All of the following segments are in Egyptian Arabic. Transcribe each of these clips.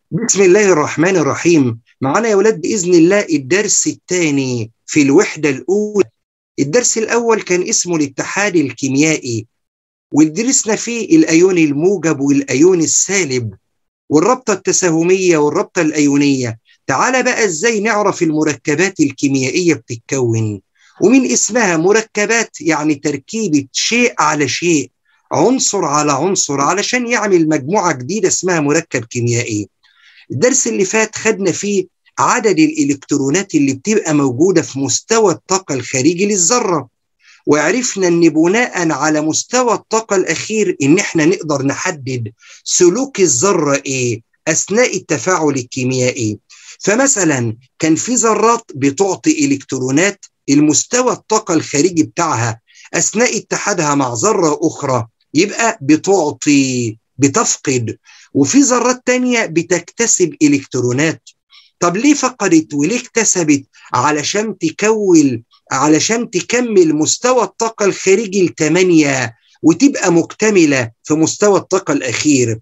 بسم الله الرحمن الرحيم معانا يا ولاد بإذن الله الدرس الثاني في الوحدة الأولى الدرس الأول كان اسمه الاتحاد الكيميائي ودرسنا فيه الأيون الموجب والأيون السالب والرابطة التساهمية والرابطة الأيونية تعال بقى إزاي نعرف المركبات الكيميائية بتتكون ومن اسمها مركبات يعني تركيبة شيء على شيء عنصر على عنصر علشان يعمل مجموعة جديدة اسمها مركب كيميائي الدرس اللي فات خدنا فيه عدد الإلكترونات اللي بتبقى موجودة في مستوى الطاقة الخارجي للذرة وعرفنا ان بناء على مستوى الطاقة الأخير ان احنا نقدر نحدد سلوك الذرة ايه أثناء التفاعل الكيميائي فمثلا كان في ذرات بتعطي إلكترونات المستوى الطاقة الخارجي بتاعها أثناء اتحادها مع ذرة أخرى يبقى بتعطي بتفقد وفي ذرات تانية بتكتسب إلكترونات طب ليه فقدت وليه اكتسبت علشان تكون علشان تكمل مستوى الطاقة الخارجي الثمانية وتبقى مكتملة في مستوى الطاقة الأخير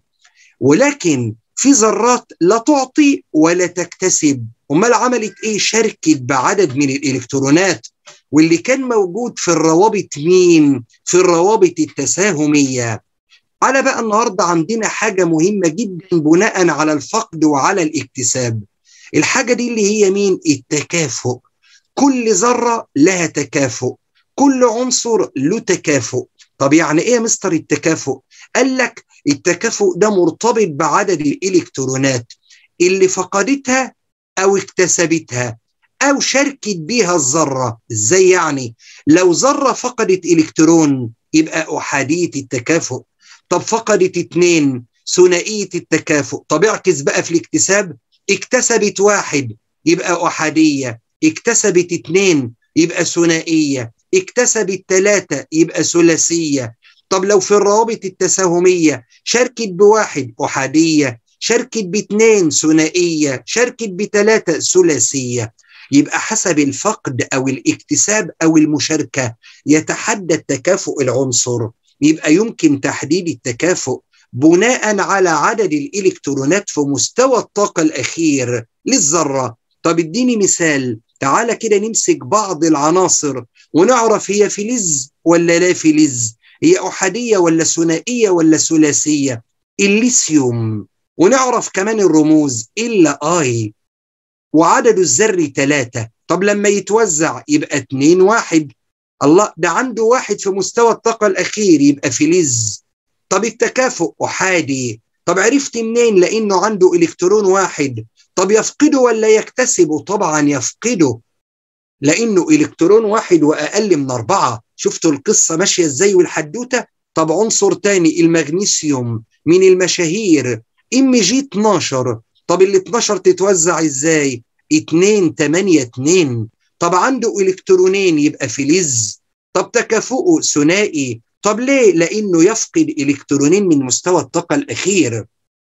ولكن في ذرات لا تعطي ولا تكتسب امال عملت ايه شاركت بعدد من الالكترونات واللي كان موجود في الروابط مين في الروابط التساهميه على بقى النهارده عندنا حاجه مهمه جدا بناء على الفقد وعلى الاكتساب الحاجه دي اللي هي مين التكافؤ كل ذره لها تكافؤ كل عنصر له تكافؤ طب يعني ايه يا مستر التكافؤ قال لك التكافؤ ده مرتبط بعدد الالكترونات اللي فقدتها او اكتسبتها او شاركت بيها الذره ازاي يعني لو ذره فقدت الكترون يبقى احاديه التكافؤ طب فقدت اتنين ثنائيه التكافؤ طب اعكس بقى في الاكتساب اكتسبت واحد يبقى احاديه اكتسبت اتنين يبقى ثنائيه اكتسبت ثلاثه يبقى ثلاثيه طب لو في الروابط التساهميه شاركت بواحد احاديه شاركت باثنين ثنائيه شاركت بثلاثه ثلاثيه يبقى حسب الفقد او الاكتساب او المشاركه يتحدد تكافؤ العنصر يبقى يمكن تحديد التكافؤ بناء على عدد الالكترونات في مستوى الطاقه الاخير للذره طب اديني مثال تعالى كده نمسك بعض العناصر ونعرف هي فلز ولا لا فلز هي احاديه ولا ثنائيه ولا ثلاثيه الليثيوم ونعرف كمان الرموز الا اي وعدد الذري ثلاثة طب لما يتوزع يبقى اتنين واحد الله ده عنده واحد في مستوى الطاقة الأخير يبقى فلز طب التكافؤ أحادي طب عرفت منين لأنه عنده إلكترون واحد طب يفقده ولا يكتسبه طبعا يفقده لأنه إلكترون واحد وأقل من أربعة شفتوا القصة ماشية إزاي والحدوتة طب عنصر تاني المغنيسيوم من المشاهير ام جي 12 طب ال 12 تتوزع ازاي 2 8 2 طب عنده الكترونين يبقى فلز طب تكافؤه ثنائي طب ليه لانه يفقد الكترونين من مستوى الطاقه الاخير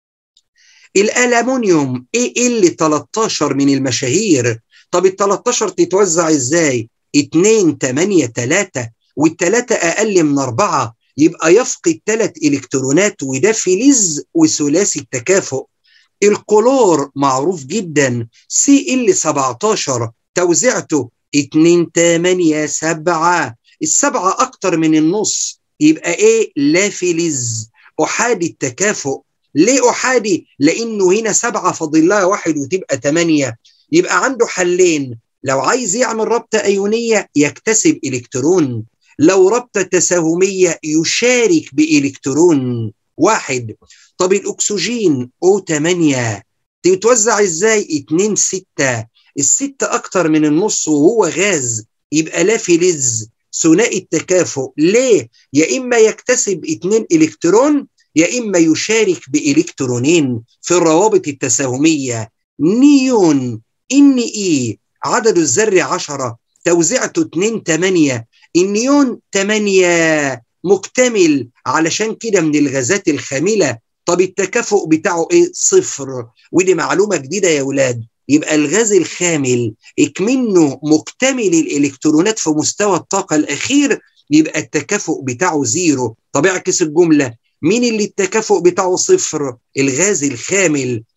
الالومنيوم اي ال 13 من المشاهير طب ال 13 تتوزع ازاي 2 8 3 والثلاثه اقل من أربعة يبقى يفقد ثلاث الكترونات وده فلز وثلاثي التكافؤ الكلور معروف جدا سي ال 17 توزيعته 2 8 7 السبعه اكتر من النص يبقى ايه لا فلز احادي التكافؤ ليه احادي لانه هنا سبعه فاضل لها واحد وتبقى ثمانيه يبقى عنده حلين لو عايز يعمل رابطه ايونيه يكتسب الكترون لو رابطه تساهميه يشارك بالكترون واحد طب الاكسجين او 8 تتوزع ازاي 2 6 الستة اكتر من النص وهو غاز يبقى لا فلز ثنائي التكافؤ ليه يا اما يكتسب 2 الكترون يا اما يشارك بالكترونين في الروابط التساهميه نيون ان اي عدد الذري 10 توزيعته 2 8 النيون 8 مكتمل علشان كده من الغازات الخامله طب التكافؤ بتاعه ايه صفر ودي معلومه جديده يا ولاد يبقى الغاز الخامل اكمنه مكتمل الالكترونات في مستوى الطاقه الاخير يبقى التكافؤ بتاعه زيرو طب اعكس الجمله مين اللي التكافؤ بتاعه صفر الغاز الخامل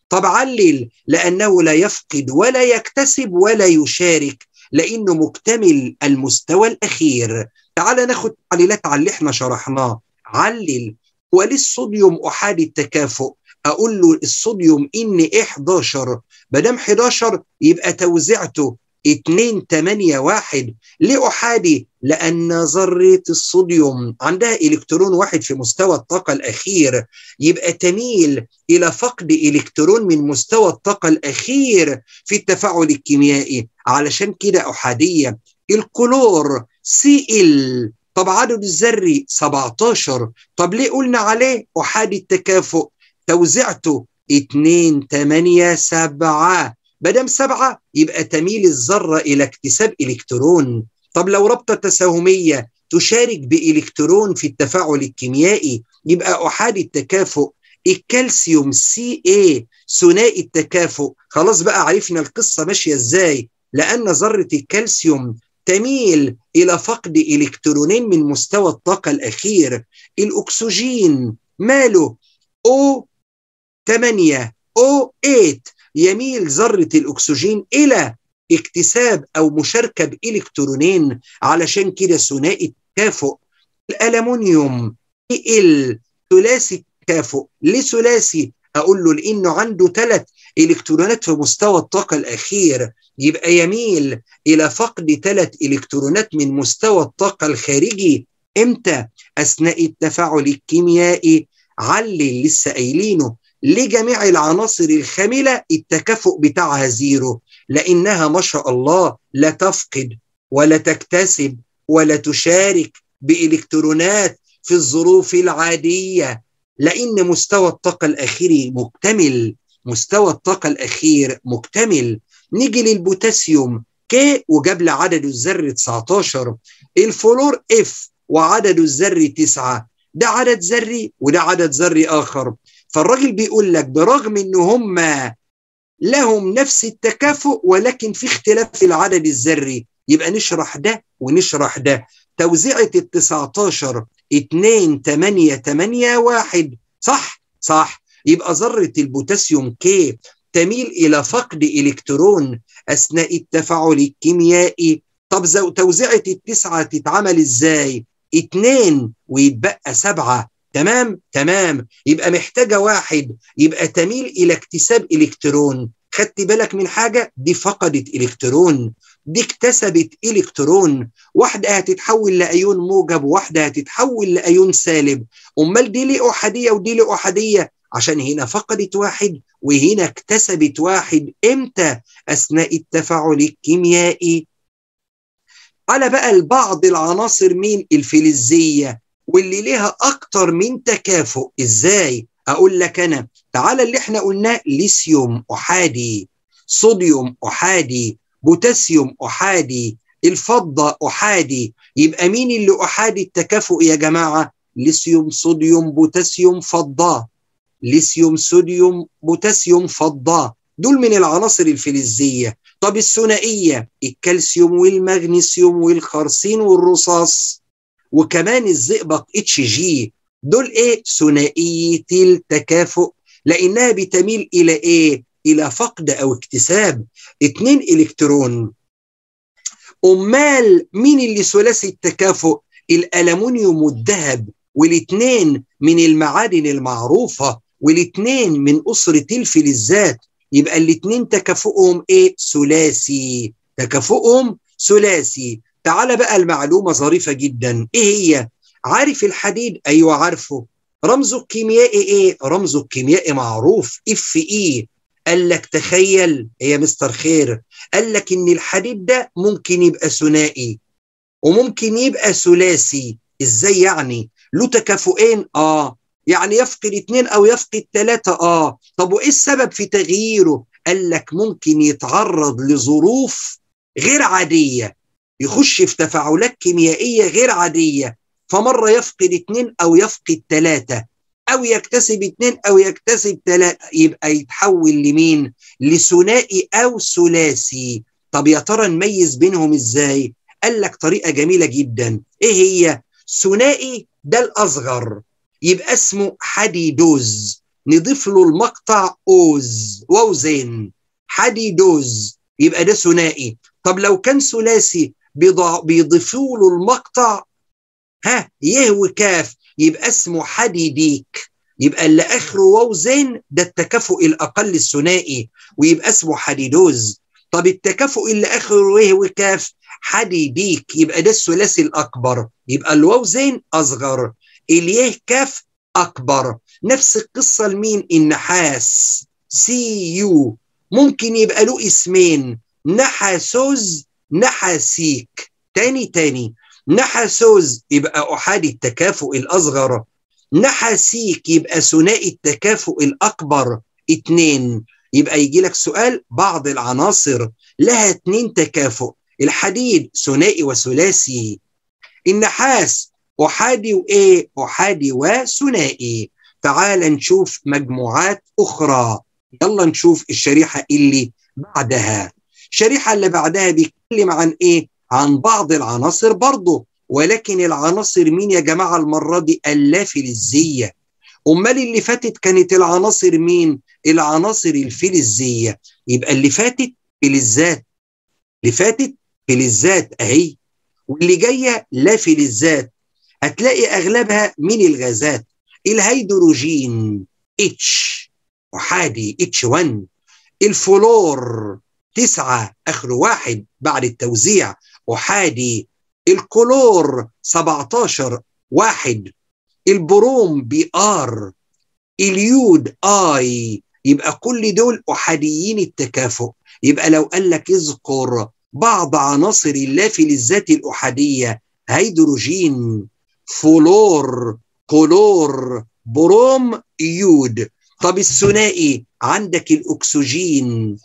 طب علل لأنه لا يفقد ولا يكتسب ولا يشارك لأنه مكتمل المستوى الأخير تعال ناخد تعليلات على اللي احنا شرحناه علل وليه الصوديوم أحادي التكافؤ أقول له الصوديوم إن 11 ما دام 11 يبقى توزيعته 2 8 1 ليه أحادي؟ لأن ذرة الصوديوم عندها إلكترون واحد في مستوى الطاقة الأخير يبقى تميل إلى فقد إلكترون من مستوى الطاقة الأخير في التفاعل الكيميائي علشان كده أحادية الكلور سي ال طب عدد الذري 17 طب ليه قلنا عليه أحادي التكافؤ توزيعته 2 8 7 ما دام سبعه يبقى تميل الذره الى اكتساب الكترون طب لو رابطه تساهميه تشارك بالكترون في التفاعل الكيميائي يبقى احادي التكافؤ الكالسيوم سي اي ثنائي التكافؤ خلاص بقى عرفنا القصه ماشيه ازاي لان ذره الكالسيوم تميل الى فقد الكترونين من مستوى الطاقه الاخير الاكسجين ماله او 8 او 8 يميل ذرة الأكسجين إلى اكتساب أو مشاركة بإلكترونين علشان كده ثنائي التكافؤ الألمنيوم ال ثلاثي التكافؤ ليه ثلاثي؟ أقول له لأنه عنده ثلاث إلكترونات في مستوى الطاقة الأخير يبقى يميل إلى فقد ثلاث إلكترونات من مستوى الطاقة الخارجي إمتى؟ أثناء التفاعل الكيميائي علل لسه قايلينه لجميع العناصر الخامله التكافؤ بتاعها زيرو لانها ما شاء الله لا تفقد ولا تكتسب ولا تشارك بالكترونات في الظروف العاديه لان مستوى الطاقه الاخير مكتمل مستوى الطاقه الاخير مكتمل نيجي للبوتاسيوم ك وجاب لي عدد الذري 19 الفلور اف وعدد الذري 9 ده عدد ذري وده عدد ذري اخر فالراجل بيقول لك برغم ان هم لهم نفس التكافؤ ولكن في اختلاف في العدد الذري يبقى نشرح ده ونشرح ده توزيعة ال 19 2 8 8 1 صح صح يبقى ذرة البوتاسيوم كي تميل إلى فقد إلكترون أثناء التفاعل الكيميائي طب توزيعة التسعة تتعمل إزاي؟ اتنين ويتبقى سبعة تمام تمام يبقى محتاجة واحد يبقى تميل إلى اكتساب إلكترون خدت بالك من حاجة دي فقدت إلكترون دي اكتسبت إلكترون واحدة هتتحول لأيون موجب وواحدة هتتحول لأيون سالب أمال دي ليه أحادية ودي ليه أحادية عشان هنا فقدت واحد وهنا اكتسبت واحد امتى أثناء التفاعل الكيميائي على بقى البعض العناصر مين الفلزية واللي ليها أكتر من تكافؤ إزاي أقول لك أنا تعالى اللي احنا قلناه ليثيوم أحادي صوديوم أحادي بوتاسيوم أحادي الفضة أحادي يبقى مين اللي أحادي التكافؤ يا جماعة ليثيوم صوديوم بوتاسيوم فضة ليثيوم صوديوم بوتاسيوم فضة دول من العناصر الفلزية طب الثنائية الكالسيوم والمغنيسيوم والخرسين والرصاص وكمان الزئبق اتش جي دول ايه ثنائيه التكافؤ لانها بتميل الى ايه الى فقد او اكتساب اتنين الكترون امال مين اللي ثلاثي التكافؤ الالومنيوم والذهب والاثنين من المعادن المعروفه والاثنين من اسره الفلزات يبقى الاثنين تكافؤهم ايه ثلاثي تكافؤهم ثلاثي تعال بقى المعلومة ظريفة جدا ايه هي عارف الحديد ايوه عارفه رمزه الكيميائي ايه رمزه الكيميائي معروف اف اي قال لك تخيل يا مستر خير قال لك ان الحديد ده ممكن يبقى ثنائي وممكن يبقى ثلاثي ازاي يعني له تكافؤين اه يعني يفقد اثنين او يفقد ثلاثة اه طب وايه السبب في تغييره قال لك ممكن يتعرض لظروف غير عادية يخش في تفاعلات كيميائية غير عادية فمرة يفقد اثنين أو يفقد ثلاثة أو يكتسب اثنين أو يكتسب ثلاثة يبقى يتحول لمين؟ لثنائي أو ثلاثي طب يا ترى نميز بينهم إزاي؟ قال لك طريقة جميلة جدا إيه هي؟ ثنائي ده الأصغر يبقى اسمه حديدوز نضيف له المقطع اوز ووزين حديدوز يبقى ده ثنائي طب لو كان ثلاثي بيضيفوا له المقطع ها يه وكاف يبقى اسمه حديديك يبقى اللي اخره واو زين ده التكافؤ الاقل الثنائي ويبقى اسمه حديدوز طب التكافؤ اللي اخره يه وكاف حديديك يبقى ده الثلاثي الاكبر يبقى الواو زين اصغر اليه كاف اكبر نفس القصه لمين النحاس سي يو ممكن يبقى له اسمين نحاسوز نحاسيك تاني تاني نحاسوز يبقى أحادي التكافؤ الأصغر نحاسيك يبقى ثنائي التكافؤ الأكبر اتنين يبقى يجي لك سؤال بعض العناصر لها اتنين تكافؤ الحديد ثنائي وثلاثي النحاس أحادي وإيه أحادي وثنائي تعال نشوف مجموعات أخرى يلا نشوف الشريحة اللي بعدها الشريحة اللي بعدها بيتكلم عن إيه عن بعض العناصر برضه ولكن العناصر مين يا جماعة المرة دي اللافلزية أمال اللي فاتت كانت العناصر مين العناصر الفلزية يبقى اللي فاتت فلزات اللي فاتت فلزات أهي واللي جاية لا فلزات هتلاقي أغلبها من الغازات الهيدروجين اتش أحادي اتش 1 الفلور تسعة آخر واحد بعد التوزيع أحادي الكلور 17 واحد البروم بي ار اليود اي يبقى كل دول احاديين التكافؤ يبقى لو قال لك اذكر بعض عناصر اللافلزات الاحاديه هيدروجين فلور كلور بروم يود طب الثنائي عندك الاكسجين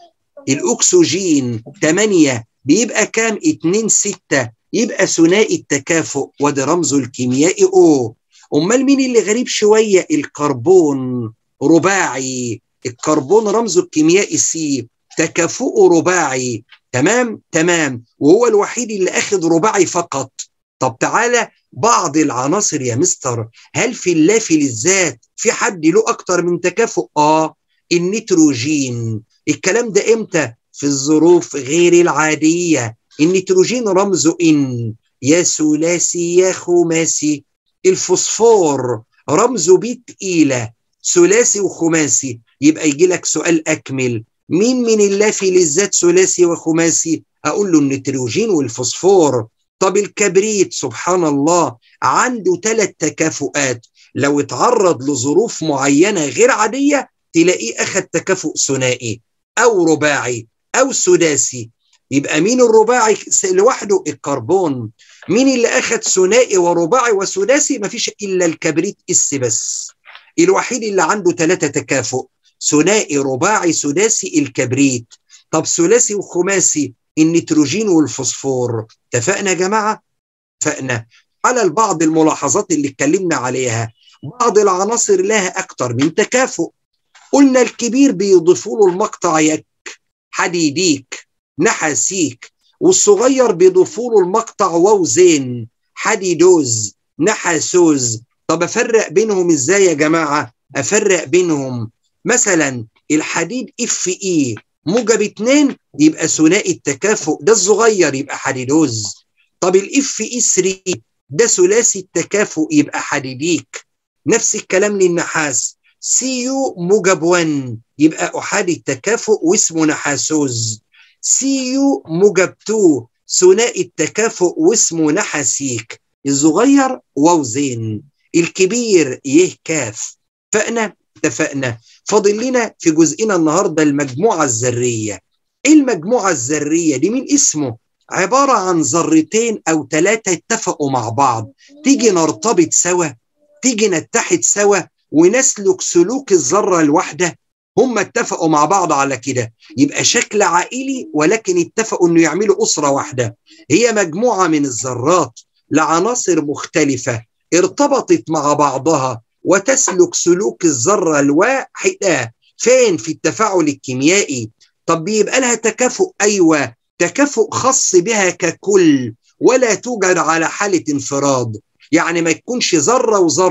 الاكسجين 8 بيبقى كام 2 6 يبقى ثنائي التكافؤ وده رمزه الكيميائي او امال مين اللي غريب شويه الكربون رباعي الكربون رمزه الكيميائي سي تكافؤه رباعي تمام تمام وهو الوحيد اللي اخذ رباعي فقط طب تعالى بعض العناصر يا مستر هل في اللافلزات في حد له اكتر من تكافؤ اه النيتروجين الكلام ده امتى في الظروف غير العاديه النيتروجين رمزه ان يا ثلاثي يا خماسي الفوسفور رمزه بي تقيله ثلاثي وخماسي يبقى يجي لك سؤال اكمل مين من اللافلزات ثلاثي وخماسي اقول له النيتروجين والفوسفور طب الكبريت سبحان الله عنده ثلاث تكافؤات لو اتعرض لظروف معينه غير عاديه تلاقيه اخذ تكافؤ ثنائي او رباعي او سداسي يبقى مين الرباعي لوحده الكربون مين اللي اخذ ثنائي ورباعي وسداسي مفيش الا الكبريت اس بس الوحيد اللي عنده ثلاثه تكافؤ ثنائي رباعي سداسي الكبريت طب ثلاثي وخماسي النيتروجين والفوسفور اتفقنا يا جماعه اتفقنا على بعض الملاحظات اللي اتكلمنا عليها بعض العناصر لها اكتر من تكافؤ قلنا الكبير بيضيفوا له المقطع يك حديديك نحاسيك والصغير بيضيفوا له المقطع ووزين حديدوز نحاسوز طب افرق بينهم ازاي يا جماعه افرق بينهم مثلا الحديد اف اي موجب 2 يبقى ثنائي التكافؤ ده الصغير يبقى حديدوز طب الاف اي 3 ده ثلاثي التكافؤ يبقى حديديك نفس الكلام للنحاس سي يو موجب 1 يبقى احادي التكافؤ واسمه نحاسوز سي يو موجب 2 ثنائي التكافؤ واسمه نحاسيك الصغير ووزين الكبير يه كاف اتفقنا اتفقنا فاضل لنا في جزئنا النهارده المجموعه الذريه ايه المجموعه الذريه دي مين اسمه عباره عن ذرتين او ثلاثه اتفقوا مع بعض تيجي نرتبط سوا تيجي نتحد سوا ونسلك سلوك الذره الواحده هم اتفقوا مع بعض على كده يبقى شكل عائلي ولكن اتفقوا انه يعملوا اسره واحده هي مجموعه من الذرات لعناصر مختلفه ارتبطت مع بعضها وتسلك سلوك الذره الواحده فين في التفاعل الكيميائي طب بيبقى لها تكافؤ ايوه تكافؤ خاص بها ككل ولا توجد على حاله انفراد يعني ما يكونش ذره وذره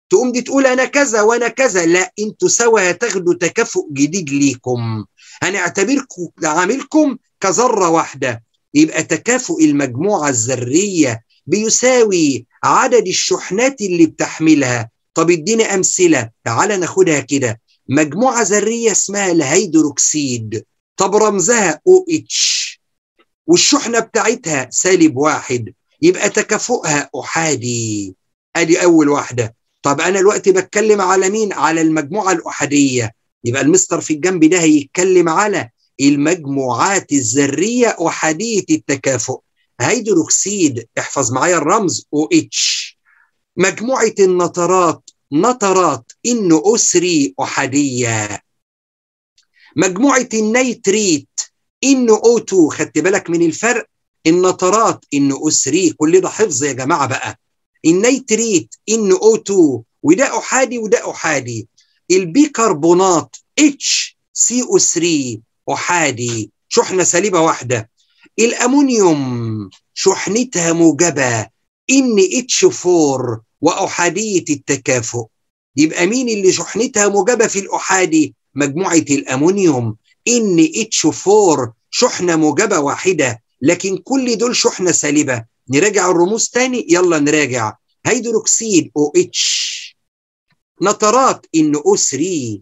تقوم دي تقول انا كذا وانا كذا لا انتوا سوا هتاخدوا تكافؤ جديد ليكم هنعتبركم عاملكم كذره واحده يبقى تكافؤ المجموعه الذريه بيساوي عدد الشحنات اللي بتحملها طب اديني امثله تعال ناخدها كده مجموعه ذريه اسمها الهيدروكسيد طب رمزها او اتش والشحنه بتاعتها سالب واحد يبقى تكافؤها احادي ادي اول واحده طب انا دلوقتي بتكلم على مين على المجموعه الاحاديه يبقى المستر في الجنب ده هيتكلم على المجموعات الذريه احاديه التكافؤ هيدروكسيد احفظ معايا الرمز او اتش مجموعه النترات نترات ان او 3 احاديه مجموعه النيتريت ان او 2 خدت بالك من الفرق النترات ان او 3 كل ده حفظ يا جماعه بقى النيتريت ان او 2 وده احادي وده احادي البيكربونات اتش سي او 3 احادي شحنه سالبه واحده الامونيوم شحنتها موجبه ان اتش 4 واحاديه التكافؤ يبقى مين اللي شحنتها موجبه في الاحادي مجموعه الامونيوم ان اتش 4 شحنه موجبه واحده لكن كل دول شحنه سالبه نراجع الرموز تاني يلا نراجع هيدروكسيد او اتش نترات ان او 3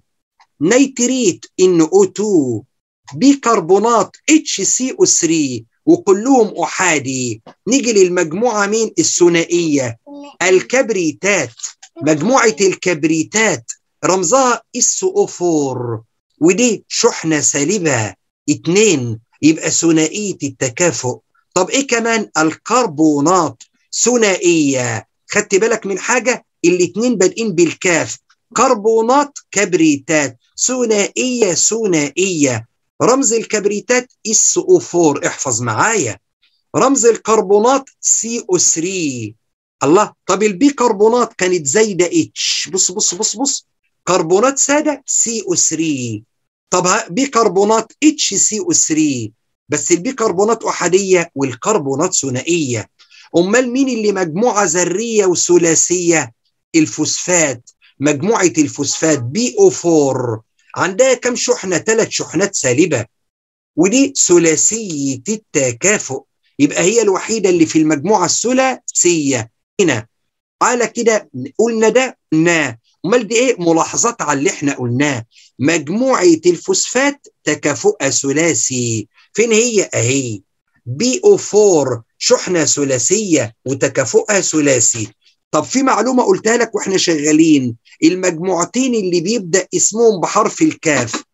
نيتريت ان او 2 بيكربونات اتش سي او 3 وكلهم احادي نيجي للمجموعه مين الثنائيه الكبريتات مجموعه الكبريتات رمزها اس او 4 ودي شحنه سالبه اتنين يبقى ثنائيه التكافؤ طب ايه كمان الكربونات ثنائيه خدت بالك من حاجه الاتنين بادئين بالكاف كربونات كبريتات ثنائيه ثنائيه رمز الكبريتات اس او 4 احفظ معايا رمز الكربونات سي او 3 الله طب البيكربونات كانت زايده اتش بص بص بص بص كربونات ساده سي او 3 طب بيكربونات اتش سي او 3 بس البيكربونات احاديه والكربونات ثنائيه امال مين اللي مجموعه ذريه وثلاثيه الفوسفات مجموعه الفوسفات بي او 4 عندها كم شحنه ثلاث شحنات سالبه ودي ثلاثيه التكافؤ يبقى هي الوحيده اللي في المجموعه الثلاثيه هنا على كده قلنا ده قلناه امال دي ايه ملاحظات على اللي احنا قلناه مجموعه الفوسفات تكافؤها ثلاثي فين هي اهي بي او 4 شحنه ثلاثيه وتكافؤها ثلاثي طب في معلومه قلتها لك واحنا شغالين المجموعتين اللي بيبدا اسمهم بحرف الكاف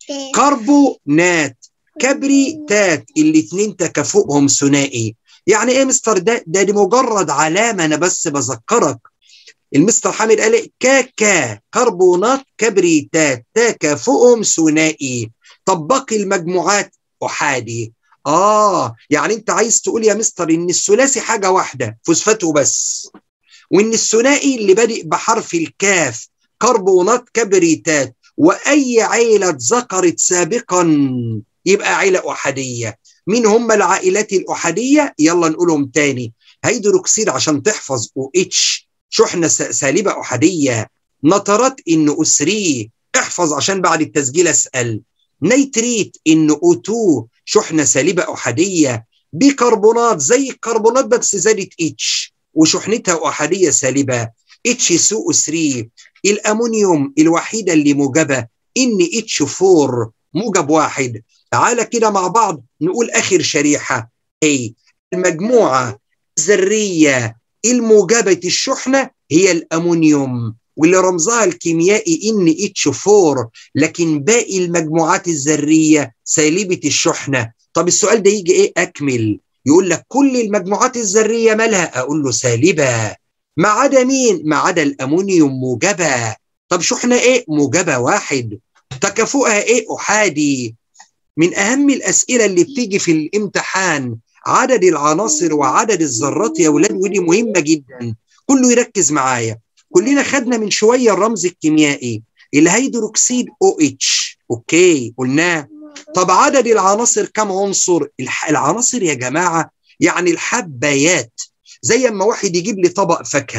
كربونات كبريتات الاثنين تكافؤهم ثنائي يعني ايه مستر ده ده دي مجرد علامه انا بس بذكرك المستر حامد قال كاكا كربونات كبريتات تكافؤهم ثنائي طب باقي المجموعات احادي اه يعني انت عايز تقول يا مستر ان الثلاثي حاجه واحده فوسفات وبس وان الثنائي اللي بادئ بحرف الكاف كربونات كبريتات واي عيله ذكرت سابقا يبقى عيله احاديه مين هم العائلات الاحاديه يلا نقولهم تاني هيدروكسيد عشان تحفظ او اتش شحنه سالبه احاديه نترات ان او 3 احفظ عشان بعد التسجيل اسال نيتريت ان او 2 شحنه سالبه احاديه بيكربونات زي الكربونات بس زادت اتش وشحنتها احاديه سالبه اتش سي او 3 الامونيوم الوحيده اللي موجبه ان اتش 4 موجب واحد تعالى كده مع بعض نقول اخر شريحه هي المجموعه الذريه الموجبه الشحنه هي الامونيوم واللي رمزها الكيميائي ان اتش 4 لكن باقي المجموعات الذريه سالبه الشحنه طب السؤال ده يجي ايه اكمل يقول لك كل المجموعات الذريه مالها اقول له سالبه ما عدا مين ما عدا الامونيوم موجبه طب شحنه ايه موجبه واحد تكافؤها ايه احادي من اهم الاسئله اللي بتيجي في الامتحان عدد العناصر وعدد الذرات يا ولاد ودي مهمه جدا كله يركز معايا كلنا خدنا من شويه الرمز الكيميائي الهيدروكسيد او اتش اوكي قلناه طب عدد العناصر كم عنصر العناصر يا جماعه يعني الحبايات زي اما واحد يجيب لي طبق فاكهه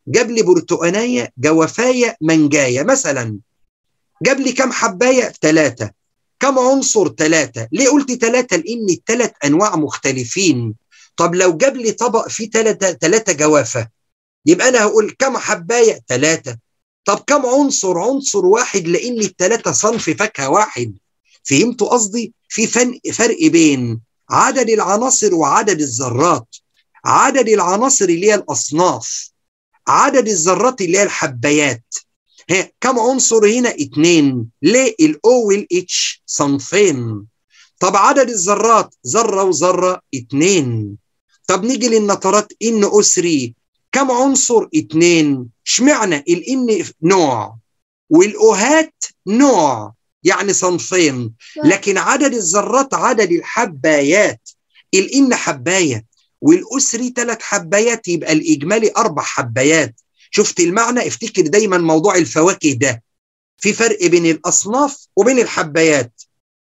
جاب لي برتقانية جوافاية منجاية مثلا جاب لي كم حباية ثلاثة كم عنصر ثلاثة ليه قلت ثلاثة لأن الثلاث أنواع مختلفين طب لو جاب لي طبق فيه ثلاثة ثلاثة جوافة يبقى أنا هقول كم حباية ثلاثة طب كم عنصر عنصر واحد لأن الثلاثة صنف فاكهة واحد فهمتوا قصدي في فرق بين عدد العناصر وعدد الذرات عدد العناصر اللي هي الأصناف عدد الذرات اللي هي الحبايات ها كم عنصر هنا اتنين ليه الاو والاتش صنفين طب عدد الذرات ذره وذره اتنين طب نيجي للنترات ان او 3 كم عنصر اتنين اشمعنى الان نوع والاوهات نوع يعني صنفين لكن عدد الذرات عدد الحبايات الان حبايه والاسري ثلاث حبايات يبقى الاجمالي اربع حبايات شفت المعنى افتكر دايما موضوع الفواكه ده في فرق بين الاصناف وبين الحبايات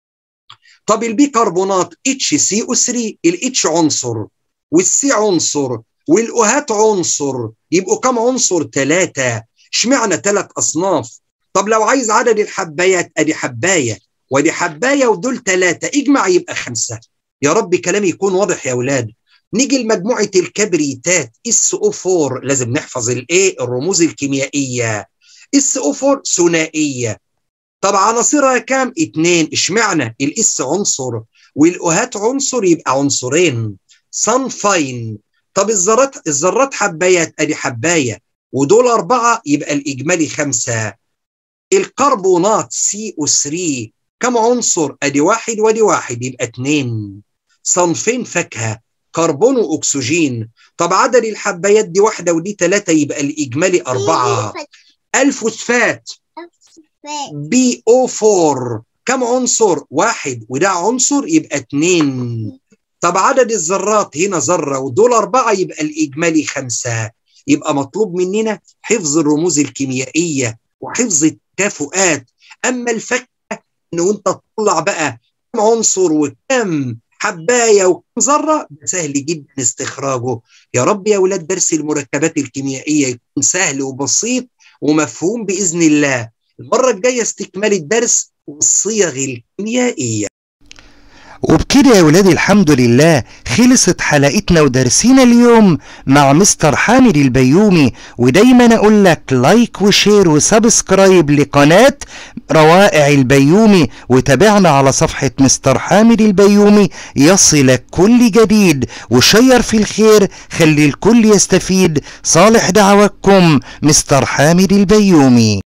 طب البيكربونات اتش سي او 3 الاتش عنصر والسي عنصر والاوهات عنصر يبقوا كم عنصر ثلاثه اشمعنى ثلاث اصناف طب لو عايز عدد الحبايات ادي حبايه ودي حبايه ودول ثلاثه اجمع يبقى خمسه يا رب كلامي يكون واضح يا اولاد نيجي لمجموعه الكبريتات اس او 4 لازم نحفظ الايه الرموز الكيميائيه اس او 4 ثنائيه طب عناصرها كام؟ اتنين اشمعنى؟ الاس عنصر والاوهات عنصر يبقى عنصرين صنفين طب الذرات الذرات حبايات ادي حبايه ودول اربعه يبقى الاجمالي خمسه الكربونات سي او 3 كم عنصر؟ ادي واحد وادي واحد يبقى اتنين صنفين فاكهه كربون واكسجين طب عدد الحبايات دي واحده ودي ثلاثه يبقى الاجمالي اربعه الفوسفات بي او 4 كم عنصر؟ واحد وده عنصر يبقى اثنين طب عدد الذرات هنا ذره ودول اربعه يبقى الاجمالي خمسه يبقى مطلوب مننا حفظ الرموز الكيميائيه وحفظ التكافؤات اما الفكه ان انت تطلع بقى كم عنصر وكم حبايه وكم ذره سهل جدا استخراجه يا رب يا اولاد درس المركبات الكيميائيه يكون سهل وبسيط ومفهوم باذن الله المره الجايه استكمال الدرس والصيغ الكيميائيه وبكده يا ولادي الحمد لله خلصت حلقتنا ودرسينا اليوم مع مستر حامد البيومي ودايما اقول لك لايك وشير وسبسكرايب لقناة روائع البيومي وتابعنا على صفحة مستر حامد البيومي يصلك كل جديد وشير في الخير خلي الكل يستفيد صالح دعواتكم مستر حامد البيومي